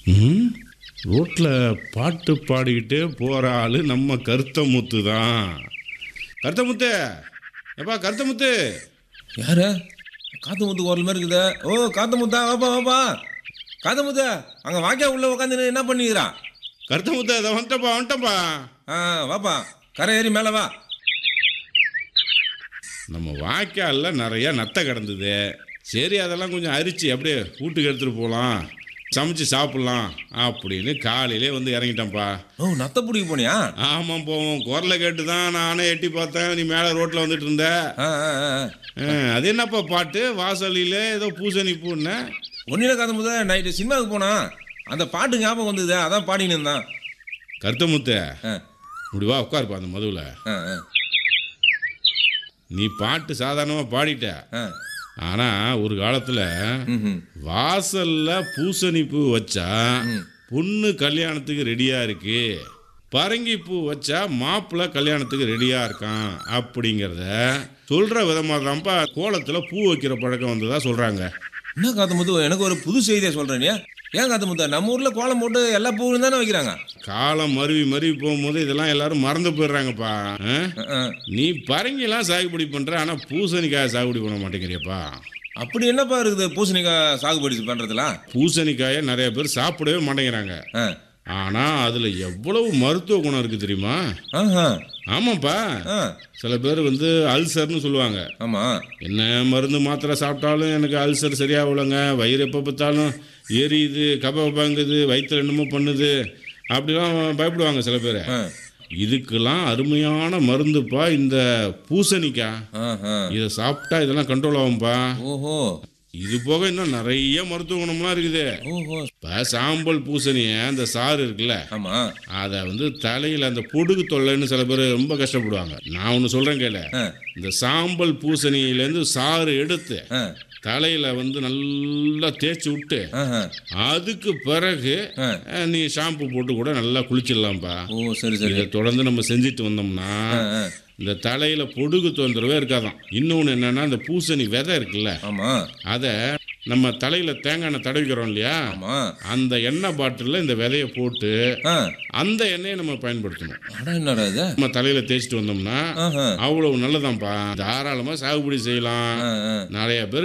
ம் ரோட்டில் பாட்டு பாடிக்கிட்டே போகிற ஆள் நம்ம கருத்தமுத்து தான் கருத்தமுத்து எப்பா கருத்தமுத்து யாரு காத்து முத்து குரல் மாதிரி இருக்குதே ஓ காத்து முத்தா வாப்பா வாப்பா காத்து முத்தா அங்கே வாக்கியா உள்ள உட்காந்து என்ன பண்ணிக்கிறான் கருத்தமுத்து அதை வந்துட்டப்பா வந்துட்டப்பா ஆ வாப்பா கரை ஏறி மேலே வா நம்ம வாய்க்காலில் நிறையா நத்தை கிடந்தது சரி அதெல்லாம் கொஞ்சம் அரிச்சு அப்படியே வீட்டுக்கு எடுத்துகிட்டு போகலாம் சமைச்சு சாப்பிட்லாம் அப்படின்னு காலையிலே வந்து இறங்கிட்டேன்ப்பா ஓ நத்த பிடிக்க போனியா ஆமாம் போவோம் குரலை கேட்டு தான் நானே எட்டி பார்த்தேன் நீ மேலே ரோட்டில் வந்துட்டு இருந்த ஆ ஆ ஆ ஆ, அது என்னப்பா பாட்டு வாசலில் ஏதோ பூசணி பூன்னு ஒன்னில காத்து முத்தா நைட்டு சினிமாவுக்கு போனா அந்த பாட்டு ஞாபகம் வந்தது அதான் பாடினு இருந்தான் கருத்தமுத்து ஆ இப்படி வா உட்காருப்பா அந்த மதுவில் ஆ ஆ நீ பாட்டு சாதாரணமாக பாடிட்ட ஆ ஆனால் ஒரு காலத்தில் ம் வாசலில் பூசணி பூ வச்சா பொண்ணு கல்யாணத்துக்கு ரெடியாக இருக்கு பரங்கி பூ வச்சா மாப்பிள்ளை கல்யாணத்துக்கு ரெடியாக இருக்கான் அப்படிங்கிறத சொல்கிற விதமாக தான்ப்பா கோலத்தில் பூ வைக்கிற பழக்கம் வந்ததா சொல்கிறாங்க என்ன காத்து முத்து எனக்கு ஒரு புது செய்தியை சொல்கிறேன் ஏன் காத்து முத்தா நம்ம ஊரில் கோலம் போட்டு எல்லா பூவும் தானே வைக்கிறாங்க காலம் மருவி மருவி போகும்போது இதெல்லாம் எல்லாரும் மறந்து போயிடுறாங்கப்பா ஆ? ஆ, ஆ. நீ பரங்கிலாம் சாகுபடி பண்ணுற ஆனால் பூசணிக்காய் சாகுபடி பண்ண மாட்டேங்கிறியப்பா அப்படி என்னப்பா இருக்குது பூசணிக்காய் சாகுபடி பண்ணுறதுலாம் பூசணிக்காயை நிறைய பேர் சாப்பிடவே மாட்டேங்கிறாங்க ஆ ஆனால் அதில் எவ்வளவு மருத்துவ குணம் இருக்குது தெரியுமா ஆஹா ஆமாப்பா ஆ சில பேர் வந்து அல்சர்னு சொல்லுவாங்க ஆமாம் என்ன மருந்து மாத்திரை சாப்பிட்டாலும் எனக்கு அல்சர் சரியாகலங்க வயிறு எப்போ பார்த்தாலும் எரியுது கப பாங்குது வயிற்றுல என்னமோ பண்ணுது அப்படிலாம் பயப்படுவாங்க சில பேர் ஆ இதுக்கெல்லாம் அருமையான மருந்துப்பா இந்த பூசணிக்காய் ஆஹா இதை சாப்பிட்டா இதெல்லாம் கண்ட்ரோல் ஆகும்பா ஓஹோ இது போக இன்னும் நிறைய மருத்துவ குணம்லாம் இருக்குது ஓஹோ இப்போ சாம்பல் பூசணிய அந்த சாறு இருக்குல்ல ஆமாம் அதை வந்து தலையில் அந்த பொடுகு தொல்லைன்னு சில பேர் ரொம்ப கஷ்டப்படுவாங்க நான் ஒன்று சொல்கிறேன் கேளு ஆ இந்த சாம்பல் பூசணியிலேருந்து சாறு எடுத்து ஆ தலையில் வந்து நல்லா தேய்ச்சி விட்டு ஆஹா அதுக்கு பிறகு ஆ. அஹ், நீ ஷாம்பு போட்டு கூட நல்லா குளிச்சிடலாம்ப்பா ஓ சரி சரி இதை தொடர்ந்து நம்ம செஞ்சுட்டு வந்தோம்னா ஆ ஆ இந்த தலையில் பொடுகு தொந்தரவே இருக்காதாம் இன்னொன்று என்னன்னா இந்த பூசணி விதை இருக்குல்ல ஆமாம் அதை நம்ம தலையில் தேங்காய் எண்ணெய் தடவிக்கிறோம் இல்லையா ஆமாம் அந்த எண்ணெய் பாட்டிலில் இந்த விதையை போட்டு ஆ அந்த எண்ணெயை நம்ம பயன்படுத்தணும் அட என்னடா இது நம்ம தலையில் தேய்ச்சிட்டு வந்தோம்னா ஆஹா அவ்வளவு நல்லதாம்ப்பா தாராளமாக சாகுபடி செய்யலாம் ஆ ஆ நிறைய பேர்